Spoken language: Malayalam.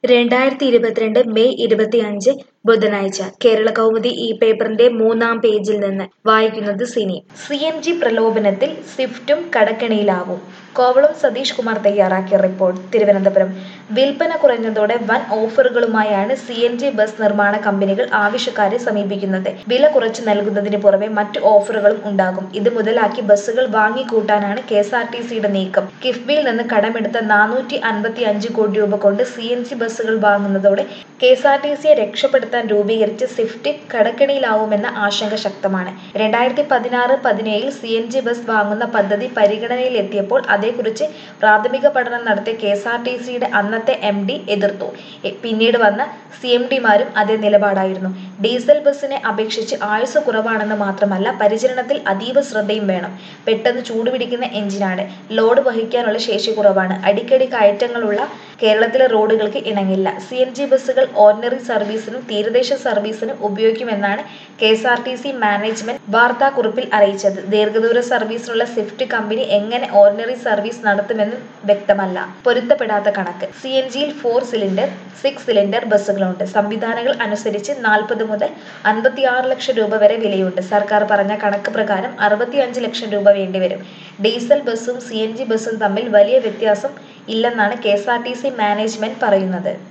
രണ്ടായിരത്തി ഇരുപത്തിരണ്ട് മെയ് ഇരുപത്തിയഞ്ച് ബുധനാഴ്ച കേരള കൗമുദി ഈ പേപ്പറിന്റെ മൂന്നാം പേജിൽ നിന്ന് വായിക്കുന്നത് സിനി സി എൻ ജി പ്രലോഭനത്തിൽ സ്വിഫ്റ്റും കടക്കെണിയിലാവും കോവളം സതീഷ് കുമാർ തയ്യാറാക്കിയ റിപ്പോർട്ട് തിരുവനന്തപുരം വിൽപ്പന കുറഞ്ഞതോടെ വൻ ഓഫറുകളുമായാണ് സി എൻ ജി ബസ് നിർമ്മാണ കമ്പനികൾ ആവശ്യക്കാരെ സമീപിക്കുന്നത് വില കുറച്ച് നൽകുന്നതിന് പുറമെ മറ്റു ഓഫറുകളും ഉണ്ടാകും ഇത് മുതലാക്കി ബസ്സുകൾ വാങ്ങിക്കൂട്ടാനാണ് കെ എസ് ആർ ടി സിയുടെ നീക്കം കിഫ്ബിയിൽ നിന്ന് കടമെടുത്ത നാനൂറ്റി അൻപത്തി അഞ്ച് കോടി രൂപ കൊണ്ട് സി എൻ ജി ബസ്സുകൾ വാങ്ങുന്നതോടെ കെ എസ് ആർ ടി സിയെ രക്ഷപ്പെടുത്താൻ രൂപീകരിച്ച സ്വിഫ്റ്റ് കടക്കെണിയിലാവുമെന്ന ആശങ്ക ശക്തമാണ് രണ്ടായിരത്തി പതിനാറ് പതിനേഴിൽ സി എൻ ജി ബസ് വാങ്ങുന്ന പദ്ധതി പരിഗണനയിലെത്തിയപ്പോൾ അതേക്കുറിച്ച് പ്രാഥമിക പഠനം നടത്തിയ കെ എസ് ആർ ടി സിയുടെ അന്നത്തെ എം ഡി എതിർത്തു എ- പിന്നീട് വന്ന സി എം ഡിമാരും അതേ നിലപാടായിരുന്നു ഡീസൽ ബസ്സിനെ അപേക്ഷിച്ച് ആയുസ് കുറവാണെന്ന് മാത്രമല്ല പരിചരണത്തിൽ അതീവ ശ്രദ്ധയും വേണം പെട്ടെന്ന് ചൂടുപിടിക്കുന്ന എഞ്ചിനാണ് ലോഡ് വഹിക്കാനുള്ള ശേഷി കുറവാണ് അടിക്കടി കയറ്റങ്ങളുള്ള കേരളത്തിലെ റോഡുകൾക്ക് ഇണങ്ങില്ല സി എൻ ജി ബസ്സുകൾ ഓർഡിനറി സർവീസിനും തീരദേശ സർവീസിനും ഉപയോഗിക്കുമെന്നാണ് K S R T C management വാർത്താക്കുറിപ്പിൽ അറിയിച്ചത് ദീർഘദൂര സർവീസിനുള്ള സ്വിഫ്റ്റ് കമ്പനി എങ്ങനെ ഓർഡിനറി സർവീസ് നടത്തുമെന്നും വ്യക്തമല്ല പൊരുത്തപ്പെടാത്ത കണക്ക് സി എൻ ജിയിൽ ഫോർ സിലിണ്ടർ സിക്സ് സിലിണ്ടർ ബസ്സുകളുണ്ട് സംവിധാനങ്ങൾ അനുസരിച്ച് നാൽപ്പത് മുതൽ അൻപത്തിയാറ് ലക്ഷം രൂപ വരെ വിലയുണ്ട് സർക്കാർ പറഞ്ഞ കണക്ക് പ്രകാരം അറുപത്തിയഞ്ച് ലക്ഷം രൂപ വേണ്ടിവരും ഡീസൽ ബസ്സും സി എൻ ജി ബസ്സും തമ്മിൽ വലിയ വ്യത്യാസം ഇല്ലെന്നാണ് K S R T C management പറയുന്നത്